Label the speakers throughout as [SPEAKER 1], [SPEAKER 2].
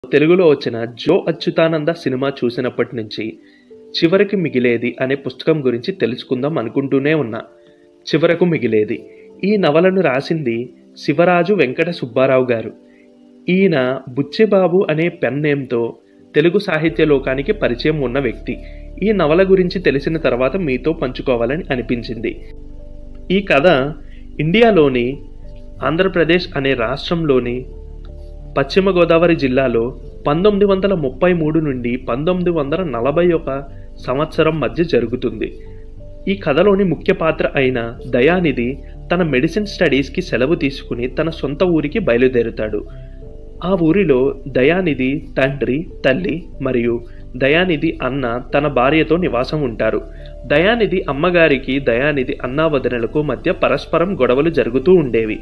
[SPEAKER 1] తెలుగులో వచ్చిన జో అచ్యుతానంద సినిమా చూసినప్పటి నుంచి చివరికి మిగిలేది అనే పుస్తకం గురించి తెలుసుకుందాం అనుకుంటూనే ఉన్నా చివరకు మిగిలేది ఈ నవలను రాసింది శివరాజు వెంకట సుబ్బారావు గారు ఈయన బుచ్చిబాబు అనే పెన్ నేమ్తో తెలుగు సాహిత్య లోకానికి పరిచయం ఉన్న వ్యక్తి ఈ నవల గురించి తెలిసిన తర్వాత మీతో పంచుకోవాలని అనిపించింది ఈ కథ ఇండియాలోని ఆంధ్రప్రదేశ్ అనే రాష్ట్రంలోని పశ్చిమ గోదావరి జిల్లాలో పంతొమ్మిది వందల ముప్పై మూడు నుండి పంతొమ్మిది వందల నలభై ఒక సంవత్సరం మధ్య జరుగుతుంది ఈ కథలోని ముఖ్య పాత్ర అయిన దయానిధి తన మెడిసిన్ స్టడీస్కి సెలవు తీసుకుని తన సొంత ఊరికి బయలుదేరుతాడు ఆ ఊరిలో దయానిధి తండ్రి తల్లి మరియు దయానిధి అన్న తన భార్యతో నివాసం ఉంటారు దయానిధి అమ్మగారికి దయానిధి అన్నా వదనలకు మధ్య పరస్పరం గొడవలు జరుగుతూ ఉండేవి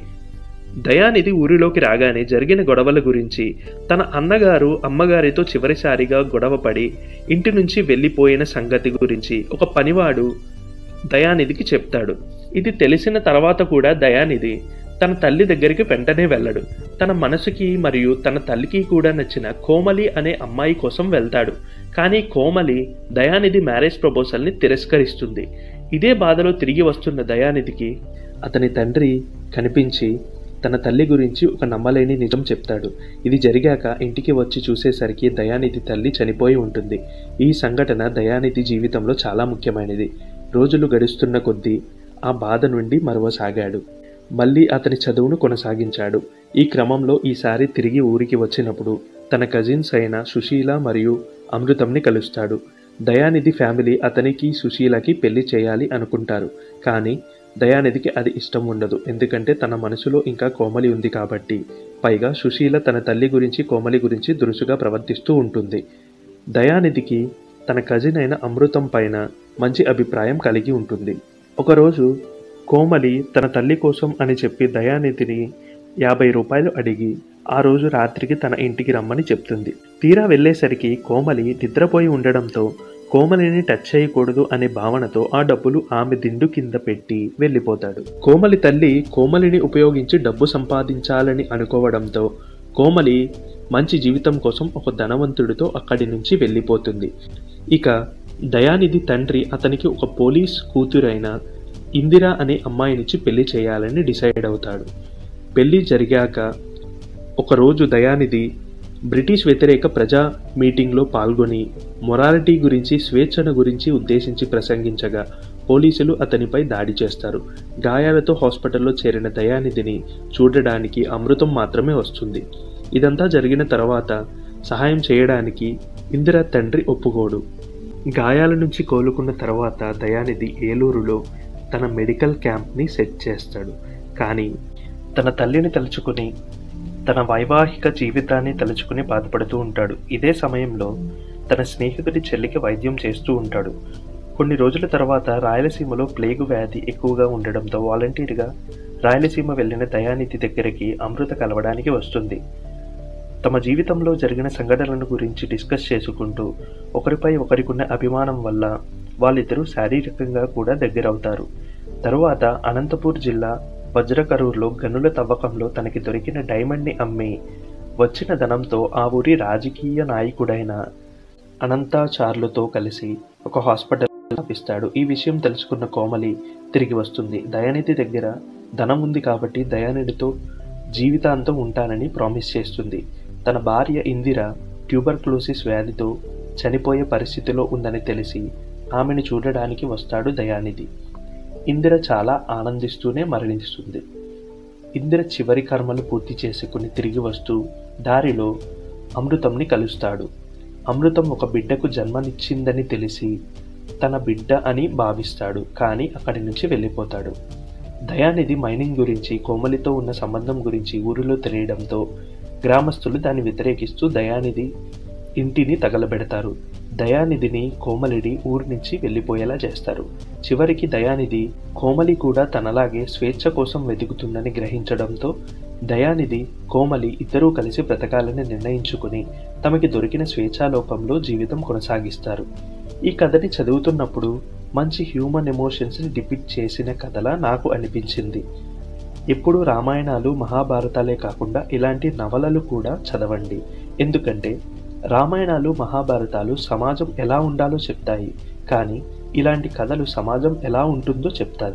[SPEAKER 1] దయానిధి ఊరిలోకి రాగానే జరిగిన గొడవల గురించి తన అన్నగారు అమ్మగారితో చివరిసారిగా గొడవపడి ఇంటి నుంచి వెళ్ళిపోయిన సంగతి గురించి ఒక పనివాడు దయానిధికి చెప్తాడు ఇది తెలిసిన తర్వాత కూడా దయానిధి తన తల్లి దగ్గరికి వెంటనే వెళ్ళడు తన మనసుకి మరియు తన తల్లికి కూడా నచ్చిన కోమలి అనే అమ్మాయి కోసం వెళ్తాడు కానీ కోమలి దయానిధి మ్యారేజ్ ప్రపోజల్ని తిరస్కరిస్తుంది ఇదే బాధలో తిరిగి వస్తున్న దయానిధికి అతని తండ్రి కనిపించి తన తల్లి గురించి ఒక నమ్మలేని నిజం చెప్తాడు ఇది జరిగాక ఇంటికి వచ్చి చూసేసరికి దయానిధి తల్లి చనిపోయి ఉంటుంది ఈ సంఘటన దయానిధి జీవితంలో చాలా ముఖ్యమైనది రోజులు గడుస్తున్న కొద్దీ ఆ బాధ నుండి మరవసాగాడు మళ్ళీ అతని చదువును కొనసాగించాడు ఈ క్రమంలో ఈసారి తిరిగి ఊరికి వచ్చినప్పుడు తన కజిన్స్ అయిన సుశీల మరియు అమృతంని కలుస్తాడు దయానిధి ఫ్యామిలీ అతనికి సుశీలకి పెళ్లి చేయాలి అనుకుంటారు కానీ దయానిధికి అది ఇష్టం ఉండదు ఎందుకంటే తన మనసులో ఇంకా కోమలి ఉంది కాబట్టి పైగా సుశీల తన తల్లి గురించి కోమలి గురించి దురుసుగా ప్రవర్తిస్తూ ఉంటుంది దయానిధికి తన కజిన్ అయిన అమృతం పైన మంచి అభిప్రాయం కలిగి ఉంటుంది ఒకరోజు కోమలి తన తల్లి కోసం అని చెప్పి దయానిధిని యాభై రూపాయలు అడిగి ఆ రోజు రాత్రికి తన ఇంటికి రమ్మని చెప్తుంది తీరా వెళ్ళేసరికి కోమలి నిద్రపోయి ఉండడంతో కోమలిని టచ్ చేయకూడదు అనే భావనతో ఆ డబ్బులు ఆమె దిండు కింద పెట్టి వెళ్ళిపోతాడు కోమలి తల్లి కోమలిని ఉపయోగించి డబ్బు సంపాదించాలని అనుకోవడంతో కోమలి మంచి జీవితం కోసం ఒక ధనవంతుడితో అక్కడి నుంచి వెళ్ళిపోతుంది ఇక దయానిధి తండ్రి అతనికి ఒక పోలీస్ కూతురైన ఇందిరా అనే అమ్మాయినిచ్చి పెళ్లి చేయాలని డిసైడ్ అవుతాడు పెళ్లి జరిగాక ఒకరోజు దయానిధి బ్రిటిష్ వ్యతిరేక ప్రజా మీటింగ్లో పాల్గొని మొరాలిటీ గురించి స్వేచ్ఛను గురించి ఉద్దేశించి ప్రసంగించగా పోలీసులు అతనిపై దాడి చేస్తారు గాయాలతో హాస్పిటల్లో చేరిన దయానిధిని చూడడానికి అమృతం మాత్రమే వస్తుంది ఇదంతా జరిగిన తర్వాత సహాయం చేయడానికి ఇందిర తండ్రి ఒప్పుకోడు గాయాల నుంచి కోలుకున్న తర్వాత దయానిధి ఏలూరులో తన మెడికల్ క్యాంప్ని సెట్ చేస్తాడు కానీ తన తల్లిని తలుచుకుని తన వైవాహిక జీవితాన్ని తలుచుకుని బాధపడుతూ ఉంటాడు ఇదే సమయంలో తన స్నేహితుడి చెల్లికి వైద్యం చేస్తూ ఉంటాడు కొన్ని రోజుల తర్వాత రాయలసీమలో ప్లేగు వ్యాధి ఎక్కువగా ఉండడంతో వాలంటీర్గా రాయలసీమ వెళ్ళిన దయానిధి దగ్గరికి అమృత కలవడానికి వస్తుంది తమ జీవితంలో జరిగిన సంఘటనల గురించి డిస్కస్ చేసుకుంటూ ఒకరిపై ఒకరికున్న అభిమానం వల్ల వాళ్ళిద్దరూ శారీరకంగా కూడా దగ్గరవుతారు తరువాత అనంతపూర్ జిల్లా వజ్రకరూర్లో గనుల తవ్వకంలో తనకి దొరికిన డైమండ్ని అమ్మి వచ్చిన ధనంతో ఆ ఊరి రాజకీయ నాయకుడైన అనంతాచార్లతో కలిసి ఒక హాస్పిటల్ స్థాపిస్తాడు ఈ విషయం తెలుసుకున్న కోమలి తిరిగి వస్తుంది దయానిధి దగ్గర ధనం ఉంది కాబట్టి దయానిధితో జీవితాంతం ఉంటానని ప్రామిస్ చేస్తుంది తన భార్య ఇందిర ట్యూబర్క్లోసిస్ వ్యాధితో చనిపోయే పరిస్థితిలో ఉందని తెలిసి ఆమెను చూడడానికి వస్తాడు దయానిధి ఇందిర చాలా ఆనందిస్తూనే మరణిస్తుంది ఇందిర చివరి కర్మలు పూర్తి చేసుకుని తిరిగి వస్తూ దారిలో అమృతంని కలుస్తాడు అమృతం ఒక బిడ్డకు జన్మనిచ్చిందని తెలిసి తన బిడ్డ అని భావిస్తాడు కానీ అక్కడి నుంచి వెళ్ళిపోతాడు దయానిధి మైనింగ్ గురించి కోమలితో ఉన్న సంబంధం గురించి ఊరిలో తెలియడంతో గ్రామస్తులు దాన్ని వ్యతిరేకిస్తూ దయానిధి ఇంటిని తగలబెడతారు దయానిధిని కోమలిని ఊరి నుంచి వెళ్ళిపోయేలా చేస్తారు చివరికి దయానిధి కోమలి కూడా తనలాగే స్వేచ్ఛ కోసం వెతుకుతుందని గ్రహించడంతో దయానిధి కోమలి ఇద్దరూ కలిసి బ్రతకాలని నిర్ణయించుకుని తమకి దొరికిన స్వేచ్ఛాలోకంలో జీవితం కొనసాగిస్తారు ఈ కథని చదువుతున్నప్పుడు మంచి హ్యూమన్ ఎమోషన్స్ని డిపిక్ట్ చేసిన కథలా నాకు అనిపించింది ఎప్పుడూ రామాయణాలు మహాభారతాలే కాకుండా ఇలాంటి నవలలు కూడా చదవండి ఎందుకంటే రామాయణాలు మహాభారతాలు సమాజం ఎలా ఉండాలో చెప్తాయి కానీ ఇలాంటి కథలు సమాజం ఎలా ఉంటుందో చెప్తాయి